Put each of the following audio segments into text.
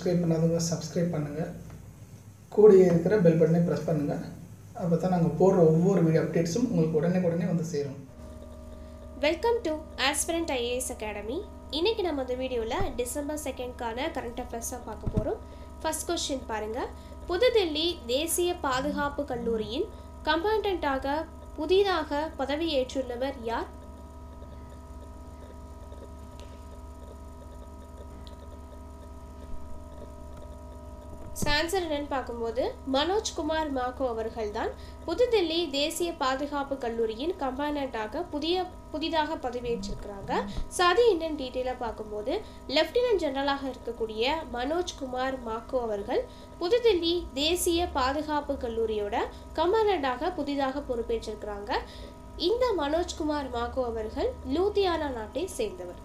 subscribe பண்ணாதவங்க subscribe பண்ணுங்கள் கூடிய இருக்கிற பெல் பட்டனை ப்ரெஸ் பண்ணுங்கள் அப்போ தான் நாங்கள் போடுற ஒவ்வொரு வீடியோ அப்டேட்ஸும் உங்களுக்கு உடனே உடனே வந்து சேரும் welcome to aspirant IAS academy இன்னைக்கு நம்ம இந்த வீடியோவில் டிசம்பர் செகண்ட்கான கரண்ட் அஃபேர்ஸ் தான் பார்க்க போகிறோம் ஃபர்ஸ்ட் கொஸ்டின் பாருங்கள் புதுதில்லி தேசிய பாதுகாப்பு கல்லூரியின் கமாண்டண்ட்டாக புதிதாக பதவியேற்றுள்ளவர் யார் சான்சர் என்னன்னு பார்க்கும்போது மனோஜ்குமார் மாக்கோ அவர்கள்தான் புதுதில்லி தேசிய பாதுகாப்பு கல்லூரியின் கம்பானண்டாக புதிய புதிதாக பதவியேற்றிருக்கிறாங்க ஸோ அது என்னன்னு டீட்டெயிலாக பார்க்கும்போது லெஃப்டினன்ட் ஜெனரலாக இருக்கக்கூடிய மனோஜ்குமார் மாக்கோ அவர்கள் புதுதில்லி தேசிய பாதுகாப்பு கல்லூரியோட கமாண்டண்டாக புதிதாக பொறுப்பேற்றிருக்கிறாங்க இந்த மனோஜ்குமார் மாக்கோ அவர்கள் லூதியானா நாட்டை சேர்ந்தவர்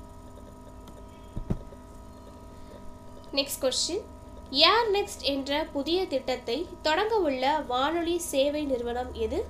நெக்ஸ்ட் கொஸ்டின் ஏர் நெக்ஸ்ட் என்ற புதிய திட்டத்தை தொடங்க உள்ள வானொலி சேவை நிறுவனம் எது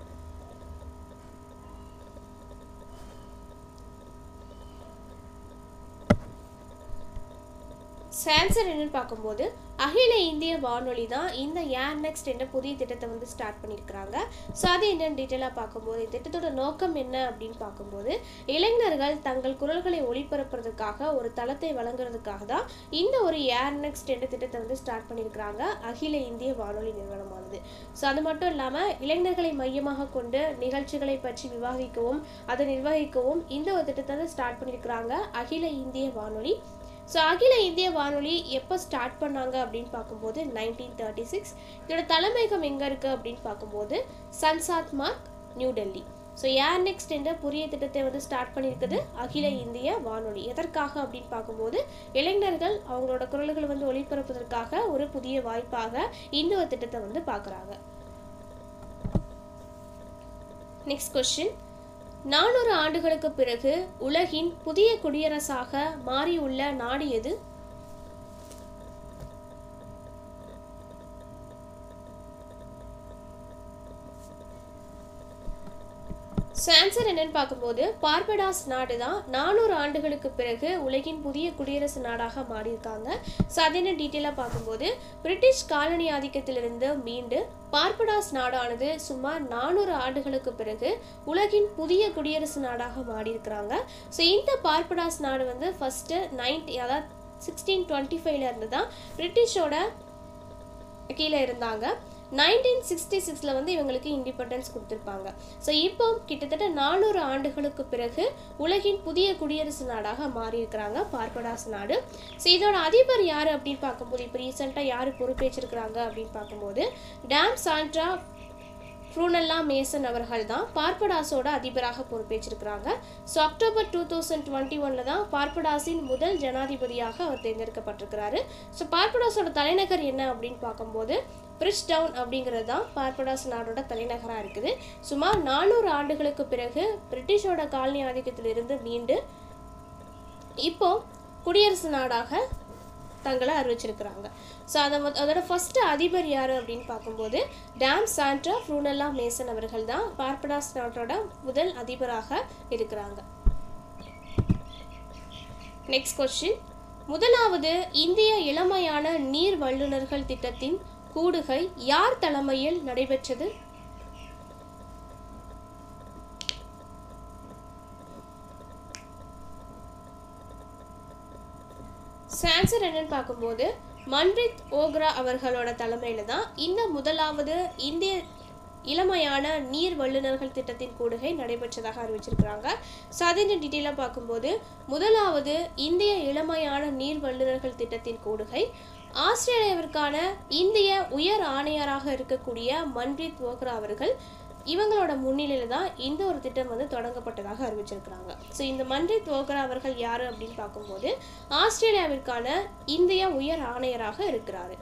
சான்சர் என்னன்னு பார்க்கும்போது அகில இந்திய வானொலி தான் இந்த ஏர் நெக்ஸ்ட் என்ற புதிய திட்டத்தை வந்து ஸ்டார்ட் பண்ணியிருக்கிறாங்க ஸோ அது என்னன்னு டீட்டெயிலாக பார்க்கும்போது இந்த திட்டத்தோட நோக்கம் என்ன அப்படின்னு பார்க்கும்போது இளைஞர்கள் தங்கள் குரல்களை ஒளிபரப்புறதுக்காக ஒரு தளத்தை வழங்குறதுக்காக தான் இந்த ஒரு ஏர் நெக்ஸ்ட் என்ற திட்டத்தை வந்து ஸ்டார்ட் பண்ணியிருக்கிறாங்க அகில இந்திய வானொலி நிறுவனமானது ஸோ அது மட்டும் இல்லாமல் இளைஞர்களை மையமாக கொண்டு நிகழ்ச்சிகளை பற்றி விவாதிக்கவும் அதை நிர்வகிக்கவும் இந்த ஒரு திட்டத்தை வந்து ஸ்டார்ட் பண்ணியிருக்கிறாங்க அகில இந்திய வானொலி ஸோ அகில இந்திய வானொலி எப்போ ஸ்டார்ட் பண்ணாங்க அப்படின்னு பார்க்கும்போது நைன்டீன் தேர்ட்டி சிக்ஸ் இதோட தலைமையகம் எங்கே இருக்குது அப்படின்னு பார்க்கும்போது Sansad Marg New Delhi so air next என்ற புதிய திட்டத்தை வந்து ஸ்டார்ட் பண்ணியிருக்குது அகில இந்திய வானொலி எதற்காக அப்படின்னு பார்க்கும்போது இளைஞர்கள் அவங்களோட குரல்களை வந்து ஒளிபரப்பதற்காக ஒரு புதிய வாய்ப்பாக இந்த ஒரு திட்டத்தை வந்து பார்க்குறாங்க நெக்ஸ்ட் கொஸ்டின் நானூறு ஆண்டுகளுக்கு பிறகு உலகின் புதிய குடியரசாக மாறியுள்ள நாடு எது சான்சர் என்னன்னு பார்க்கும்போது பார்படாஸ் நாடு தான் நானூறு ஆண்டுகளுக்கு பிறகு உலகின் புதிய குடியரசு நாடாக மாறியிருக்காங்க ஸோ அது என்ன டீட்டெயிலாக பார்க்கும்போது பிரிட்டிஷ் காலனி ஆதிக்கத்திலிருந்து மீண்டு பார்படாஸ் நாடானது சுமார் நானூறு ஆண்டுகளுக்கு பிறகு உலகின் புதிய குடியரசு நாடாக மாறியிருக்கிறாங்க ஸோ இந்த பார்படாஸ் நாடு வந்து ஃபஸ்ட்டு நைன்டி அதாவது சிக்ஸ்டீன் டுவெண்ட்டி ஃபைவ்ல இருந்து தான் பிரிட்டிஷோட கீழே இருந்தாங்க நைன்டீன் சிக்ஸ்டி சிக்ஸில் வந்து இவங்களுக்கு இண்டிபெண்டன்ஸ் கொடுத்துருப்பாங்க ஸோ இப்போ கிட்டத்தட்ட நானூறு ஆண்டுகளுக்கு பிறகு உலகின் புதிய குடியரசு நாடாக மாறியிருக்கிறாங்க பார்படாஸ் நாடு ஸோ இதோட அதிபர் யார் அப்படின்னு பார்க்கும்போது இப்போ ரீசெண்டாக யார் பொறுப்பேற்றிருக்கிறாங்க அப்படின்னு பார்க்கும்போது டேம் சாண்ட்ரா ஃப்ரூனல்லா மேசன் அவர்கள் தான் பார்படாஸோட அதிபராக பொறுப்பேற்றிருக்கிறாங்க so October two thousand twenty ஒனில் தான் பார்படாஸின் முதல் ஜனாதிபதியாக அவர் தேர்ந்தெடுக்கப்பட்டிருக்கிறாரு ஸோ பார்படாஸோட தலைநகர் என்ன அப்படின்னு பார்க்கும்போது பிரிட்ஜ் டவுன் அப்படிங்கிறது தான் பார்படாஸ் நாடோட தலைநகராக இருக்குது சுமார் நானூறு ஆண்டுகளுக்கு பிறகு பிரிட்டிஷோட காலனி ஆதிக்கத்திலிருந்து மீண்டு இப்போ குடியரசு நாடாக தங்களை அறிவிச்சிருக்கிறாங்க ஸோ அதை மொ- அதோட ஃபர்ஸ்ட் அதிபர் யார் அப்படின்னு பார்க்கும்போது டேம் சாண்ட்ரா ஃப்ரூனல்லா மேசன் அவர்கள் தான் பார்படாஸ் நாட்டோட முதல் அதிபராக இருக்கிறாங்க நெக்ஸ்ட் கொஸ்டின் முதலாவது இந்திய இளமையான நீர் வல்லுநர்கள் திட்டத்தின் கூடுகை யார் தலைமையில் நடைபெற்றது சான்சர் என்னன்னு பார்க்கும்போது மன்ரித் ஓக்ரா அவர்களோட தலைமையில தான் இந்த முதலாவது இந்திய இளமையான நீர் வல்லுநர்கள் திட்டத்தின் கூடுகை நடைபெற்றதாக அறிவிச்சிருக்கிறாங்க ஸோ அதின் டீட்டெயிலாக பார்க்கும்போது முதலாவது இந்திய இளமையான நீர் வல்லுநர்கள் திட்டத்தின் கூடுகை ஆஸ்திரேலியாவிற்கான இந்திய உயர் ஆணையராக இருக்கக்கூடிய மன்பிரீத் ஓக்ரா அவர்கள் இவங்களோட முன்னிலையில் தான் இந்த ஒரு திட்டம் வந்து தொடங்கப்பட்டதாக அறிவிச்சிருக்கிறாங்க ஸோ இந்த மன்பிரீத் ஓக்ரா அவர்கள் யார் அப்படின்னு பார்க்கும்போது ஆஸ்திரேலியாவிற்கான இந்திய உயர் ஆணையராக இருக்கிறாரு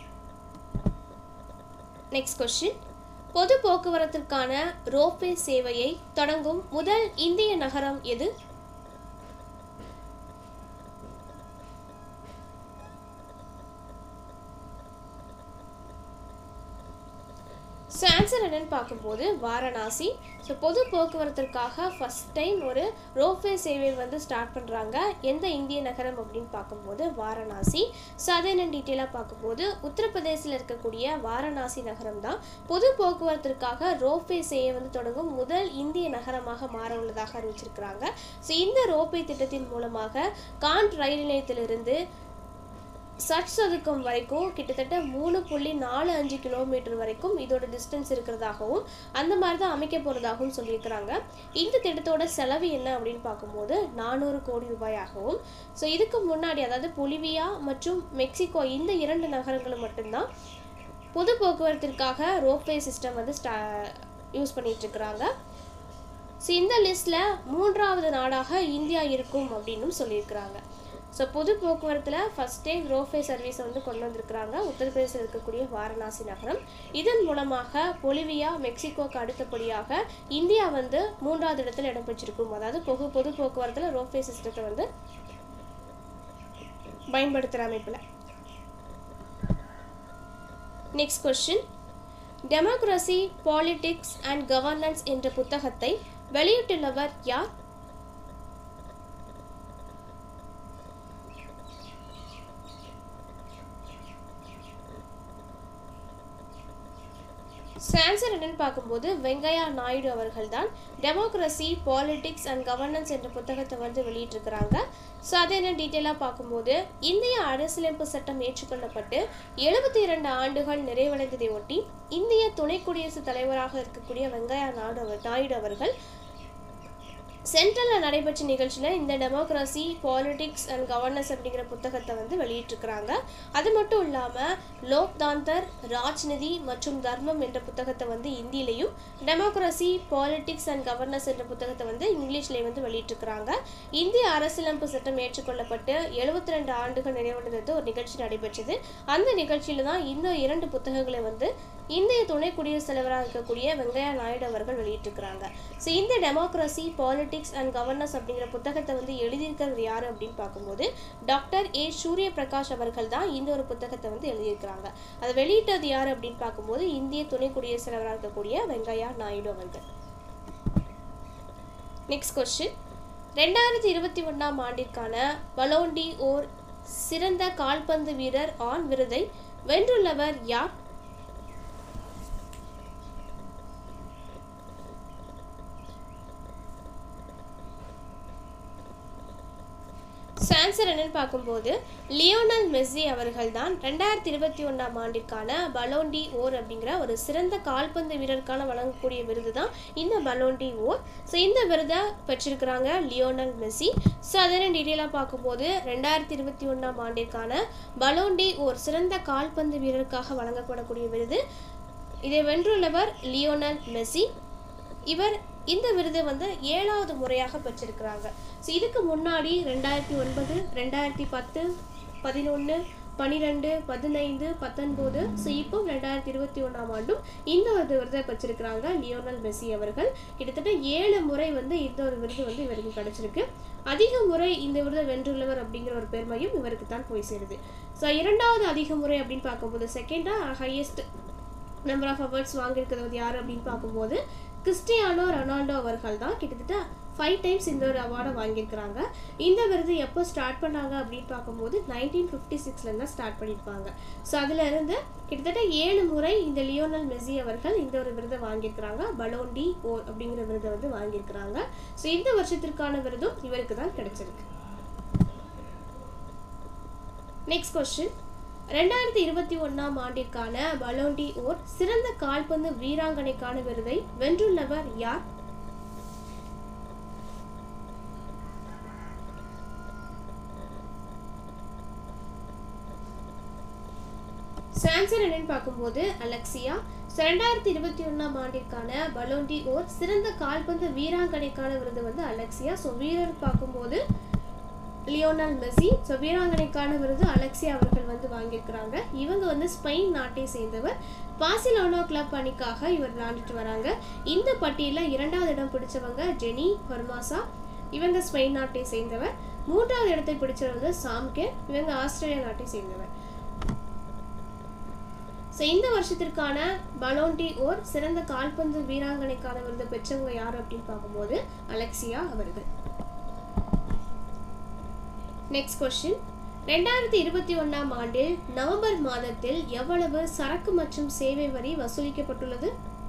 நெக்ஸ்ட் கொஸ்டின் பொது போக்குவரத்திற்கான ரோப்வே சேவையை தொடங்கும் முதல் இந்திய நகரம் எது ஸோ ஆன்சர் என்னன்னு பார்க்கும்போது வாரணாசி ஸோ பொது போக்குவரத்திற்காக ஃபஸ்ட் டைம் ஒரு ரோப்வே சேவை வந்து ஸ்டார்ட் பண்ணுறாங்க எந்த இந்திய நகரம் அப்படின்னு பார்க்கும்போது வாரணாசி ஸோ அதை என்னென்னு டீட்டெயிலாக பார்க்கும்போது உத்தரப்பிரதேசில் இருக்கக்கூடிய வாரணாசி நகரம் தான் பொது போக்குவரத்திற்காக ரோப்வே சேவை வந்து தொடங்கும் முதல் இந்திய நகரமாக மாற உள்ளதாக அறிவிச்சிருக்கிறாங்க ஸோ இந்த ரோப்வே திட்டத்தின் மூலமாக காண்ட் ரயில் நிலையத்திலிருந்து சட் சதுக்கம் வரைக்கும் கிட்டத்தட்ட மூணு புள்ளி நாலு அஞ்சு கிலோமீட்டர் வரைக்கும் இதோட டிஸ்டன்ஸ் இருக்கிறதாகவும் அந்த மாதிரி தான் அமைக்க போகிறதாகவும் சொல்லியிருக்கிறாங்க இந்த திட்டத்தோட செலவு என்ன அப்படின்னு பார்க்கும்போது நானூறு கோடி ரூபாயாகவும் ஸோ இதுக்கு முன்னாடி அதாவது பொலிவியா மற்றும் மெக்சிகோ இந்த இரண்டு நகரங்களும் மட்டும்தான் பொது போக்குவரத்திற்காக ரோப்வே சிஸ்டம் வந்து ஸ்டா யூஸ் பண்ணிட்டு இருக்கிறாங்க ஸோ இந்த லிஸ்ட்டில் மூன்றாவது நாடாக இந்தியா இருக்கும் அப்படின்னும் சொல்லியிருக்கிறாங்க ஸோ பொது போக்குவரத்தில் ஃபஸ்ட்டே ரோஃபே சர்வீஸை வந்து கொண்டு வந்திருக்கிறாங்க உத்தரப்பிரதேசத்தில் இருக்கக்கூடிய வாரணாசி நகரம் இதன் மூலமாக பொலிவியா மெக்சிகோக்கு அடுத்தபடியாக இந்தியா வந்து மூன்றாவது இடத்துல இடம் பெற்றிருக்கும் அதாவது பொது பொது போக்குவரத்தில் ரோஃபே சிஸ்டத்தை வந்து பயன்படுத்துகிற அமைப்பில் next question democracy politics and governance என்ற புத்தகத்தை வெளியிட்டுள்ளவர் யார் சான்சர் என்னன்னு பார்க்கும்போது வெங்கையா நாயுடு அவர்கள் தான் டெமோக்ரஸி பாலிடிக்ஸ் அண்ட் கவர்னன்ஸ் என்ற புத்தகத்தை வந்து வெளியிட்டிருக்கிறாங்க ஸோ அதை என்ன டீட்டெயிலாக பார்க்கும்போது இந்திய அரசியலமைப்பு சட்டம் ஏற்றுக்கொள்ளப்பட்டு எழுபத்தி இரண்டு ஆண்டுகள் நிறைவடைந்ததை ஒட்டி இந்திய துணை குடியரசுத் தலைவராக இருக்கக்கூடிய வெங்கையா நாயுடு அவர் நாயுடு அவர்கள் சென்ட்ரலில் நடைபெற்ற நிகழ்ச்சியில் இந்த டெமோக்ரஸி பாலிடிக்ஸ் அண்ட் கவர்னன்ஸ் அப்படிங்கிற புத்தகத்தை வந்து வெளியிட்டிருக்கிறாங்க அது மட்டும் இல்லாமல் லோக்தாந்தர் ராஜ்நிதி மற்றும் தர்மம் என்ற புத்தகத்தை வந்து இந்தியிலையும் டெமோக்ரஸி பாலிடிக்ஸ் அண்ட் கவர்னன்ஸ் என்ற புத்தகத்தை வந்து இங்கிலீஷ்லேயும் வந்து வெளியிட்டிருக்கிறாங்க இந்திய அரசியலமைப்பு சட்டம் ஏற்றுக்கொள்ளப்பட்டு எழுபத்தி ரெண்டு ஆண்டுகள் நிறைவடைந்தது ஒரு நிகழ்ச்சி நடைபெற்றது அந்த நிகழ்ச்சியில் தான் இந்த இரண்டு புத்தகங்களை வந்து இந்திய துணை குடியரசுத் தலைவராக இருக்கக்கூடிய வெங்கையா நாயுடு அவர்கள் வெளியிட்டிருக்கிறாங்க ஸோ இந்த டெமோக்ரஸி பாலிடிக்ஸ் அண்ட் கவர்னன்ஸ் அப்படிங்கிற புத்தகத்தை வந்து எழுதியிருக்கிறது யார் அப்படின்னு பார்க்கும்போது டாக்டர் ஏ சூரிய பிரகாஷ் அவர்கள் தான் இந்த ஒரு புத்தகத்தை வந்து எழுதியிருக்கிறாங்க அதை வெளியிட்டது யார் அப்படின்னு பார்க்கும்போது இந்திய துணை குடியரசுத் தலைவராக இருக்கக்கூடிய வெங்கையா நாயுடு அவர்கள் நெக்ஸ்ட் கொஸ்டின் ரெண்டாயிரத்தி இருபத்தி ஒன்றாம் ஆண்டிற்கான பலோண்டி ஓர் சிறந்த கால்பந்து வீரர் ஆண் விருதை வென்றுள்ளவர் யார் சான்சர் என்னன்னு பார்க்கும்போது லியோனல் மெஸ்ஸி அவர்கள் தான் ரெண்டாயிரத்தி இருபத்தி ஒன்றாம் ஆண்டிற்கான பலோண்டி ஓர் அப்படிங்கிற ஒரு சிறந்த கால்பந்து வீரருக்கான வழங்கக்கூடிய விருது தான் இந்த பலோண்டி ஓர் ஸோ இந்த விருதை பெற்றிருக்கிறாங்க லியோனல் மெஸ்ஸி ஸோ அதனை டீட்டெயிலாக பார்க்கும்போது ரெண்டாயிரத்தி இருபத்தி ஒன்றாம் ஆண்டிற்கான பலோண்டி ஓர் சிறந்த கால்பந்து வீரருக்காக வழங்கப்படக்கூடிய விருது இதை வென்றுள்ளவர் லியோனல் மெஸ்ஸி இவர் இந்த விருது வந்து ஏழாவது முறையாக பெற்றிருக்கிறாங்க ஸோ இதுக்கு முன்னாடி ரெண்டாயிரத்தி ஒன்பது ரெண்டாயிரத்தி பத்து பதினொன்று பன்னிரெண்டு பதினைந்து பத்தொன்பது ஸோ இப்போ ரெண்டாயிரத்தி இருபத்தி ஒன்றாம் ஆண்டும் இந்த ஒரு விருதை பெற்றிருக்கிறாங்க லியோனல் மெஸ்ஸி அவர்கள் கிட்டத்தட்ட ஏழு முறை வந்து இந்த ஒரு விருது வந்து இவருக்கு கிடைச்சிருக்கு அதிக முறை இந்த விருதை வென்றுள்ளவர் அப்படிங்கிற ஒரு பெருமையும் இவருக்கு தான் போய் சேருது ஸோ இரண்டாவது அதிக முறை அப்படின்னு பார்க்கும்போது செகண்டாக ஹையஸ்ட் நம்பர் ஆஃப் அவார்ட்ஸ் வாங்கியிருக்கிறது யார் அப்படின்னு பார்க்கும்போது கிறிஸ்டியானோ ரொனால்டோ அவர்கள் தான் கிட்டத்தட்ட ஃபைவ் டைம்ஸ் இந்த ஒரு அவார்டை வாங்கியிருக்கிறாங்க இந்த விருது எப்போ ஸ்டார்ட் பண்ணாங்க அப்படின்னு பார்க்கும்போது நைன்டீன் ஃபிஃப்டி சிக்ஸ்லேருந்து தான் ஸ்டார்ட் பண்ணியிருப்பாங்க ஸோ அதில் இருந்து கிட்டத்தட்ட ஏழு முறை இந்த லியோனல் மெஸ்ஸி அவர்கள் இந்த ஒரு விருதை வாங்கியிருக்கிறாங்க பலோண்டி ஓ அப்படிங்கிற விருதை வந்து வாங்கியிருக்கிறாங்க ஸோ இந்த வருஷத்திற்கான விருதும் இவருக்கு தான் கிடைச்சிருக்கு நெக்ஸ்ட் கொஸ்டின் ரெண்டாயிரத்தி இருபத்தி ஒன்றாம் ஆண்டிற்கான பலோண்டி ஓர் சிறந்த கால்பந்து வீராங்கனைக்கான விருதை வென்றுள்ளவர் யார் சான்சர் என்னன்னு பார்க்கும்போது அலெக்சியா ஸோ ரெண்டாயிரத்தி இருபத்தி ஒன்றாம் ஆண்டிற்கான பலோண்டி ஓர் சிறந்த கால்பந்து வீராங்கனைக்கான விருது வந்து அலெக்சியா ஸோ வீரர் பார்க்கும்போது லியோனல் மெஸ்ஸி ஸோ வீராங்கனைக்கான விருது அலெக்சியா அவர்கள் வந்து வாங்கியிருக்கிறாங்க இவங்க வந்து ஸ்பெயின் நாட்டை சேர்ந்தவர் பாசிலோனோ கிளப் அணிக்காக இவர் விளையாண்டுட்டு வராங்க இந்த பட்டியலில் இரண்டாவது இடம் பிடிச்சவங்க ஜெனி ஹொர்மாசா இவங்க ஸ்பெயின் நாட்டை சேர்ந்தவர் மூன்றாவது இடத்தை பிடிச்சவர் வந்து சாம்கே இவங்க ஆஸ்திரேலியா நாட்டை சேர்ந்தவர் ஸோ இந்த வருஷத்திற்கான பலோண்டி ஓர் சிறந்த கால்பந்து வீராங்கனைக்கான விருது பெற்றவங்க யார் அப்படின்னு பார்க்கும்போது அலெக்சியா அவர்கள் நெக்ஸ்ட் கொஸ்டின் ரெண்டாயிரத்தி இருபத்தி ஒன்றாம் ஆண்டில் நவம்பர் மாதத்தில் எவ்வளவு சரக்கு மற்றும் சேவை வரி வசூலிக்கப்பட்டுள்ளது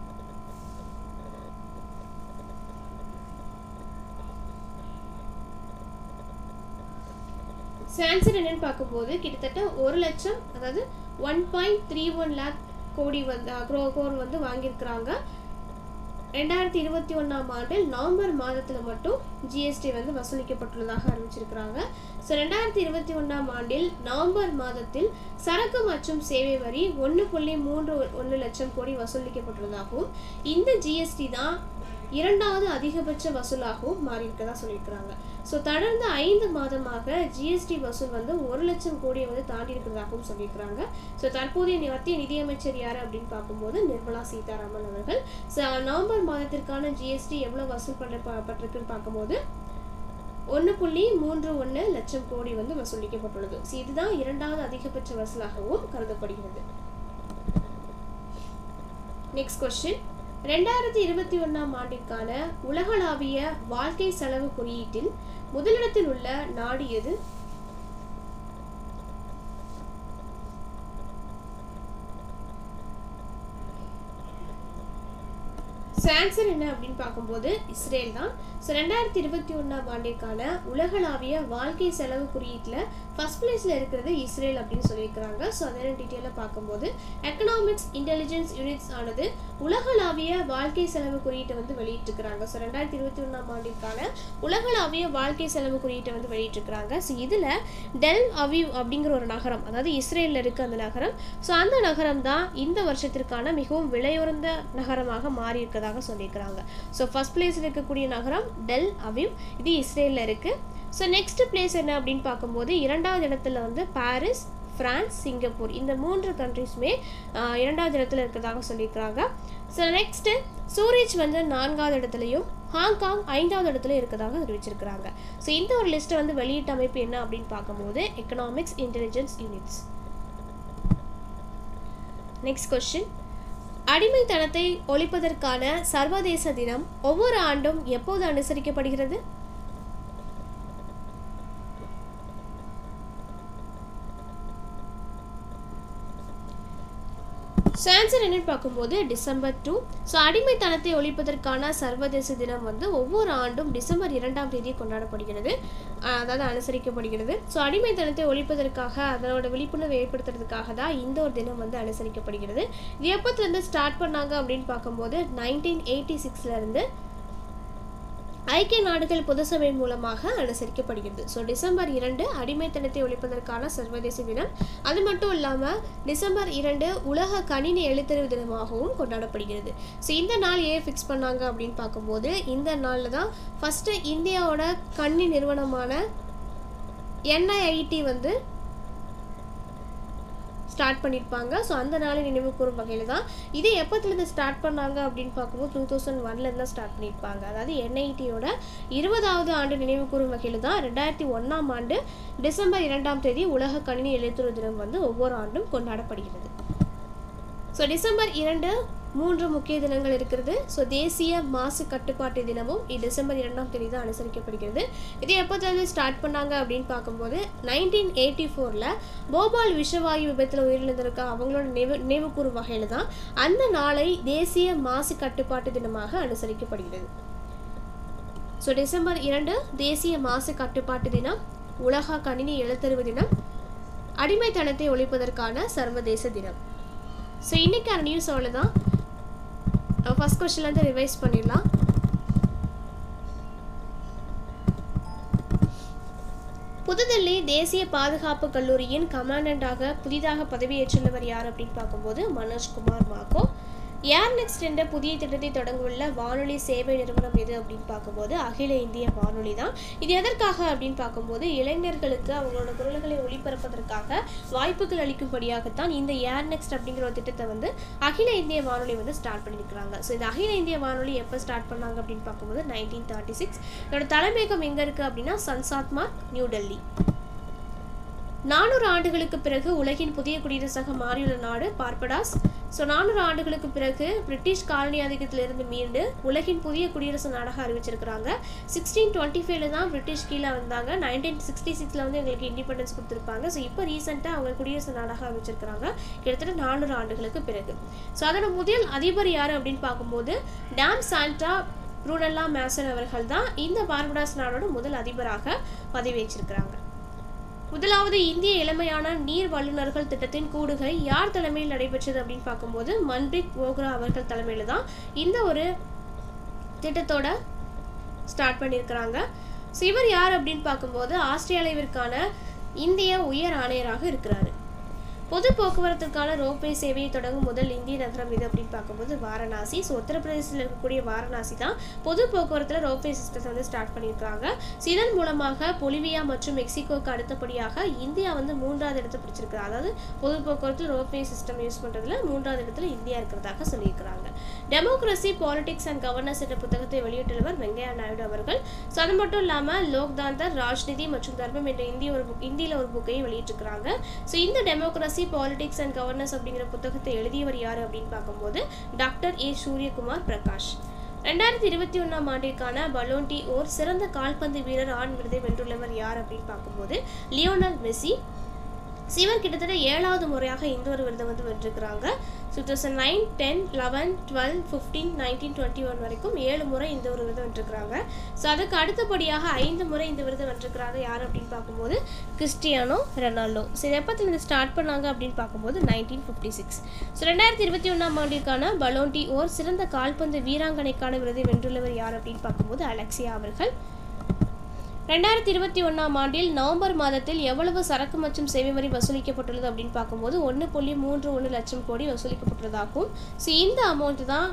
சான்சர் என்னன்னு பார்க்கும்போது கிட்டத்தட்ட ஒரு லட்சம் அதாவது one point three one lakh கோடி வந்து க்ரோ கோர் வந்து வாங்கியிருக்கிறாங்க ரெண்டாயிரத்தி இருபத்தி ஒன்றாம் ஆண்டில் நவம்பர் மாதத்தில் மட்டும் ஜிஎஸ்டி வந்து வசூலிக்கப்பட்டுள்ளதாக அறிவிச்சிருக்கிறாங்க ஸோ ரெண்டாயிரத்தி இருபத்தி ஒன்றாம் ஆண்டில் நவம்பர் மாதத்தில் சரக்கு மற்றும் சேவை வரி ஒன்று புள்ளி மூன்று ஒன்று லட்சம் கோடி வசூலிக்கப்பட்டுள்ளதாகவும் இந்த ஜிஎஸ்டி தான் இரண்டாவது அதிகபட்ச வசூலாகவும் மாறியிருக்கதா சொல்லியிருக்கிறாங்க ஸோ தொடர்ந்து ஐந்து மாதமாக ஜிஎஸ்டி வசூல் வந்து ஒரு லட்சம் கோடியை வந்து தாண்டி இருக்கிறதாகவும் சொல்லியிருக்கிறாங்க ஸோ தற்போதைய மத்திய நிதியமைச்சர் யார் அப்படின்னு பார்க்கும்போது நிர்மலா சீதாராமன் அவர்கள் ஸோ நவம்பர் மாதத்திற்கான ஜிஎஸ்டி எவ்வளோ வசூல் பண்ணப்பட்டிருக்குன்னு பார்க்கும்போது ஒன்று புள்ளி மூன்று ஒன்று லட்சம் கோடி வந்து வசூலிக்கப்பட்டுள்ளது ஸோ இதுதான் இரண்டாவது அதிகபட்ச வசூலாகவும் கருதப்படுகிறது நெக்ஸ்ட் கொஸ்டின் ரெண்டாயிரத்தி இருபத்தி ஒன்றாம் ஆண்டிற்கான உலகளாவிய வாழ்க்கை செலவு குறியீட்டில் முதலிடத்தில் உள்ள நாடு எது ஆன்சர் என்ன அப்படின்னு பார்க்கும்போது இஸ்ரேல் தான் ஸோ ரெண்டாயிரத்தி இருபத்தி ஒன்றாம் ஆண்டிற்கான உலகளாவிய வாழ்க்கை செலவு குறியீட்டில் ஃபர்ஸ்ட் பிளேஸில் இருக்கிறது இஸ்ரேல் அப்படின்னு சொல்லியிருக்கிறாங்க ஸோ அதெல்லாம் டீட்டெயிலாக பார்க்கும்போது எக்கனாமிக்ஸ் இன்டெலிஜென்ஸ் யூனிட்ஸ் ஆனது உலகளாவிய வாழ்க்கை செலவு குறியீட்டை வந்து வெளியிட்டிருக்கிறாங்க ஸோ ரெண்டாயிரத்தி இருபத்தி ஒன்றாம் ஆண்டிற்கான உலகளாவிய வாழ்க்கை செலவு குறியீட்டை வந்து வெளியிட்டிருக்கிறாங்க ஸோ இதில் டெல் அவிவ் அப்படிங்கிற ஒரு நகரம் அதாவது இஸ்ரேலில் இருக்க அந்த நகரம் ஸோ அந்த நகரம் தான் இந்த வருஷத்திற்கான மிகவும் விலையுறந்த நகரமாக மாறி இருக்கதாக சொல்லியிருக்கிறாங்க ஸோ ஃபர்ஸ்ட் பிளேஸில் இருக்கக்கூடிய நகரம் டெல் அவிவ் இது இஸ்ரேலில் இருக்குது ஸோ நெக்ஸ்ட் பிளேஸ் என்ன அப்படின்னு பார்க்கும்போது இரண்டாவது இடத்துல வந்து பாரிஸ் ஃப்ரான்ஸ் சிங்கப்பூர் இந்த மூன்று கண்ட்ரிஸுமே இரண்டாவது இடத்துல இருக்கிறதாக சொல்லியிருக்கிறாங்க ஸோ நெக்ஸ்ட்டு சூரிச் வந்து நான்காவது இடத்துலையும் ஹாங்காங் ஐந்தாவது இடத்துல இருக்கிறதாக அறிவிச்சிருக்கிறாங்க ஸோ இந்த ஒரு லிஸ்ட்டை வந்து வெளியிட்ட அமைப்பு என்ன அப்படின்னு பார்க்கும்போது economics intelligence units next question அடிமைத்தனத்தை ஒழிப்பதற்கான சர்வதேச தினம் ஒவ்வொரு ஆண்டும் எப்போது அனுசரிக்கப்படுகிறது சான்சர் என்னன்னு பார்க்கும்போது டிசம்பர் டூ ஸோ அடிமைத்தனத்தை ஒழிப்பதற்கான சர்வதேச தினம் வந்து ஒவ்வொரு ஆண்டும் டிசம்பர் இரண்டாம் தேதி கொண்டாடப்படுகிறது ஆஹ் அதாவது அனுசரிக்கப்படுகிறது ஸோ அடிமைத்தனத்தை ஒழிப்பதற்காக அதனோட விழிப்புணர்வு ஏற்படுத்துறதுக்காக தான் இந்த ஒரு தினம் வந்து அனுசரிக்கப்படுகிறது இது எப்போத்துலேருந்து ஸ்டார்ட் பண்ணாங்க அப்படின்னு பார்க்கும்போது நைன்டீன் எயிட்டி சிக்ஸ்லேருந்து ஐக்கிய நாடுகள் பொதுசபை மூலமாக அனுசரிக்கப்படுகிறது ஸோ டிசம்பர் இரண்டு அடிமைத்தனத்தை ஒழிப்பதற்கான சர்வதேச தினம் அது மட்டும் இல்லாமல் டிசம்பர் இரண்டு உலக கணினி எழுத்தறிவு தினமாகவும் கொண்டாடப்படுகிறது ஸோ இந்த நாள் ஏன் ஃபிக்ஸ் பண்ணாங்க அப்படின்னு பார்க்கும்போது இந்த நாளில் தான் ஃபஸ்ட்டு இந்தியாவோட கணினி நிறுவனமான என்ஐஐடி வந்து ஸ்டார்ட் பண்ணியிருப்பாங்க ஸோ அந்த நாளை நினைவு கூறும் வகையில் தான் இது எப்போத்துலேருந்து ஸ்டார்ட் பண்ணாங்க அப்படின்னு பார்க்கும்போது டூ தௌசண்ட் ஒன்லேருந்து தான் ஸ்டார்ட் பண்ணியிருப்பாங்க அதாவது என்ஐடியோட இருபதாவது ஆண்டு நினைவு கூறும் வகையில் தான் ரெண்டாயிரத்தி ஒன்றாம் ஆண்டு டிசம்பர் இரண்டாம் தேதி உலக கணினி எழுத்துரு தினம் வந்து ஒவ்வொரு ஆண்டும் கொண்டாடப்படுகிறது ஸோ டிசம்பர் இரண்டு மூன்று முக்கிய தினங்கள் இருக்கிறது ஸோ தேசிய மாசு கட்டுப்பாட்டு தினமும் இ- டிசம்பர் இரண்டாம் தேதி தான் அனுசரிக்கப்படுகிறது இது எப்போதாவது ஸ்டார்ட் பண்ணாங்க அப்படின்னு பார்க்கும்போது நைன்டீன் எயிட்டி ஃபோரில் போபால் விஷவாயு விபத்தில் உயிரிழந்திருக்க அவங்களோட நினைவு நினைவு கூறும் வகையில் தான் அந்த நாளை தேசிய மாசு கட்டுப்பாட்டு தினமாக அனுசரிக்கப்படுகிறது ஸோ டிசம்பர் இரண்டு தேசிய மாசு கட்டுப்பாட்டு தினம் உலக கணினி எழுத்தறிவு தினம் அடிமைத்தனத்தை ஒழிப்பதற்கான சர்வதேச தினம் ஸோ இன்னைக்கான நியூஸ் அவ்வளோதான் ஃபஸ்ட் கொஸ்டின்லேருந்து ரிவைஸ் பண்ணிடலாம் புதுதில்லி தேசிய பாதுகாப்பு கல்லூரியின் கமாண்டண்டாக புதிதாக பதவியேற்றுள்ளவர் யார் அப்படின்னு பார்க்கும்போது மனோஜ்குமார் மாக்கோ ஏர் நெக்ஸ்ட் என்ற புதிய திட்டத்தை தொடங்கவுள்ள வானொலி சேவை நிறுவனம் எது அப்படின்னு பார்க்கும்போது அகில இந்திய வானொலி தான் இது எதற்காக அப்படின்னு பார்க்கும்போது இளைஞர்களுக்கு அவங்களோட குரல்களை ஒளிபரப்பதற்காக வாய்ப்புகள் அளிக்கும்படியாகத்தான் இந்த ஏர் நெக்ஸ்ட் அப்படிங்கிற ஒரு திட்டத்தை வந்து அகில இந்திய வானொலி வந்து ஸ்டார்ட் பண்ணியிருக்கிறாங்க ஸோ இந்த அகில இந்திய வானொலி எப்போ ஸ்டார்ட் பண்ணாங்க அப்படின்னு பார்க்கும்போது நைன்டீன் தேர்ட்டி சிக்ஸ் இதோட தலைமையகம் எங்கே இருக்குது அப்படின்னா சன்சாத் மார்க் நியூ டெல்லி நானூறு ஆண்டுகளுக்கு பிறகு உலகின் புதிய குடியரசாக மாறியுள்ள நாடு பார்படாஸ் ஸோ நானூறு ஆண்டுகளுக்கு பிறகு பிரிட்டிஷ் காலனி ஆதிக்கத்திலிருந்து மீண்டு உலகின் புதிய குடியரசு நாடாக அறிவிச்சிருக்கிறாங்க சிக்ஸ்டீன் டுவெண்ட்டி ஃபைவ்ல தான் பிரிட்டிஷ் கீழே வந்தாங்க நைன்டீன் சிக்ஸ்டி சிக்ஸில் வந்து எங்களுக்கு இண்டிபெண்டன்ஸ் கொடுத்துருப்பாங்க ஸோ இப்போ ரீசெண்டாக அவங்க குடியரசு நாடாக அறிவிச்சிருக்கிறாங்க கிட்டத்தட்ட நானூறு ஆண்டுகளுக்கு பிறகு ஸோ அதோட முதல் அதிபர் யார் அப்படின்னு பார்க்கும்போது டேம் சாண்டா ப்ரூனல்லா மேசன் அவர்கள் தான் இந்த பார்படாஸ் நாடோட முதல் அதிபராக பதவியேற்றிருக்கிறாங்க முதலாவது இந்திய இளமையான நீர் வல்லுநர்கள் திட்டத்தின் கூடுகை யார் தலைமையில் நடைபெற்றது அப்படின்னு பார்க்கும்போது மன்பிரிக் ஓக்ரா அவர்கள் தலைமையில் தான் இந்த ஒரு திட்டத்தோட ஸ்டார்ட் பண்ணியிருக்கிறாங்க ஸோ இவர் யார் அப்படின்னு பார்க்கும்போது ஆஸ்திரேலியாவிற்கான இந்திய உயர் ஆணையராக இருக்கிறாரு பொது போக்குவரத்திற்கான ரோப்வே சேவையை தொடங்கும் முதல் இந்திய நகரம் எது அப்படின்னு பார்க்கும்போது வாரணாசி ஸோ உத்தரப்பிரதேசத்தில் இருக்கக்கூடிய வாரணாசி தான் பொது போக்குவரத்தில் ரோப்வே சிஸ்டத்தை வந்து ஸ்டார்ட் பண்ணியிருக்காங்க ஸோ இதன் மூலமாக பொலிவியா மற்றும் மெக்சிகோக்கு அடுத்தபடியாக இந்தியா வந்து மூன்றாவது இடத்தை பிடிச்சிருக்கிறாங்க அதாவது பொது போக்குவரத்தில் ரோப்வே சிஸ்டம் யூஸ் பண்ணுறதுல மூன்றாவது இடத்துல இந்தியா இருக்கிறதாக சொல்லியிருக்கிறாங்க டெமோக்ரஸி பாலிடிக்ஸ் அண்ட் கவர்னன்ஸ் என்ற புத்தகத்தை வெளியிட்டுள்ளவர் வெங்கையா நாயுடு அவர்கள் ஸோ அது மட்டும் இல்லாமல் லோக்தாந்தர் ராஜ்நிதி மற்றும் தர்மம் என்ற இந்திய ஒரு புக் இந்தியில் ஒரு புக்கையும் வெளியிட்டிருக்கிறாங்க ஸோ இந்த டெமோக்ரஸி பாலிடிக்ஸ் அண்ட் கவர்னன்ஸ் அப்படிங்கிற புத்தகத்தை எழுதியவர் யார் அப்படின்னு பார்க்கும்போது டாக்டர் ஏ சூரியகுமார் பிரகாஷ் ரெண்டாயிரத்தி இருபத்தி ஒன்றாம் ஆண்டிற்கான பலோன்டி ஓர் சிறந்த கால்பந்து வீரர் ஆண் விருதை வென்றுள்ளவர் யார் அப்படின்னு பார்க்கும்போது லியோனல் மெஸ்ஸி சிவர் கிட்டத்தட்ட ஏழாவது முறையாக இந்த ஒரு விருதை வந்து வென்றிருக்கிறாங்க two thousand nine ten eleven twelve fifteen nineteen twenty one வரைக்கும் ஏழு முறை இந்த ஒரு விருதை வென்றிருக்கிறாங்க ஸோ அதுக்கு அடுத்தபடியாக ஐந்து முறை இந்த விருதை வென்றிருக்கிறாங்க யார் அப்படின்னு பார்க்கும்போது கிறிஸ்டியானோ ரெனால்டோ ஸோ இதை எப்போத்துலேருந்து ஸ்டார்ட் பண்ணாங்க அப்படின்னு பார்க்கும்போது நைன்டீன் ஃபிஃப்டி சிக்ஸ் ஸோ ரெண்டாயிரத்தி இருபத்தி ஒன்றாம் ஆண்டிற்கான பலோன்டி ஓர் சிறந்த கால்பந்து வீராங்கனைக்கான விருதை வென்றுள்ளவர் யார் அப்படின்னு பார்க்கும்போது அலெக்சியா அவர்கள் ரெண்டாயிரத்தி இருபத்தி ஒன்றாம் ஆண்டில் நவம்பர் மாதத்தில் எவ்வளவு சரக்கு மற்றும் சேவை வரி வசூலிக்கப்பட்டுள்ளது அப்படின்னு பார்க்கும்போது ஒன்று புள்ளி மூன்று ஒன்று லட்சம் கோடி வசூலிக்கப்பட்டுள்ளதாகவும் ஸோ இந்த அமௌண்ட் தான்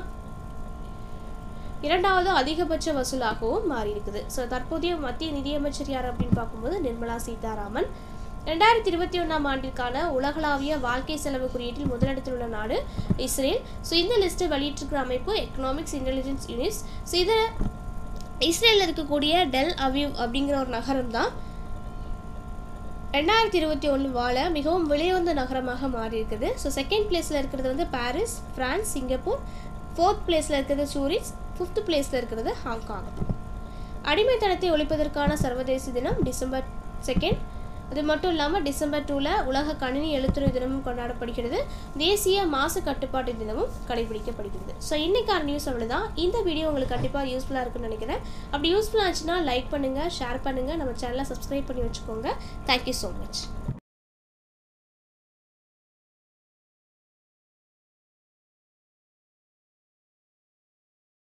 இரண்டாவது அதிகபட்ச வசூலாகவும் மாறி இருக்குது ஸோ தற்போதைய மத்திய நிதியமைச்சர் யார் அப்படின்னு பார்க்கும்போது நிர்மலா சீதாராமன் ரெண்டாயிரத்தி இருபத்தி ஒன்றாம் ஆண்டிற்கான உலகளாவிய வாழ்க்கை செலவு குறியீட்டில் முதலிடத்தில் உள்ள நாடு இஸ்ரேல் ஸோ இந்த லிஸ்ட்டை வெளியிட்டிருக்கிற அமைப்பு எக்கனாமிக்ஸ் இன்டெலிஜென்ஸ் யூனிட்ஸ் ஸோ இதை இஸ்ரேலில் இருக்கக்கூடிய டெல் அவிவ் அப்படிங்கிற ஒரு நகரம் தான் ரெண்டாயிரத்தி இருபத்தி ஒன்று வாழ மிகவும் விலையுந்த நகரமாக மாறி இருக்குது ஸோ செகண்ட் பிளேஸில் இருக்கிறது வந்து பாரிஸ் ஃப்ரான்ஸ் சிங்கப்பூர் ஃபோர்த் பிளேஸில் இருக்கிறது சூரிச் ஃபிஃப்த் பிளேஸில் இருக்கிறது ஹாங்காங் அடிமைத்தனத்தை ஒழிப்பதற்கான சர்வதேச தினம் டிசம்பர் செகண்ட் அது மட்டும் இல்லாமல் டிசம்பர் டூவில் உலக கணினி எழுத்துறை தினமும் கொண்டாடப்படுகிறது தேசிய மாசு கட்டுப்பாட்டு தினமும் கடைபிடிக்கப்படுகிறது ஸோ இன்னைக்கான நியூஸ் அவ்வளோதான் இந்த வீடியோ உங்களுக்கு கண்டிப்பாக யூஸ்ஃபுல்லாக இருக்குன்னு நினைக்கிறேன் அப்படி யூஸ்ஃபுல்லாக இருந்துச்சுன்னா லைக் பண்ணுங்கள் ஷேர் பண்ணுங்கள் நம்ம சேனலை சப்ஸ்கிரைப் பண்ணி வச்சுக்கோங்க தேங்க்யூ ஸோ மச்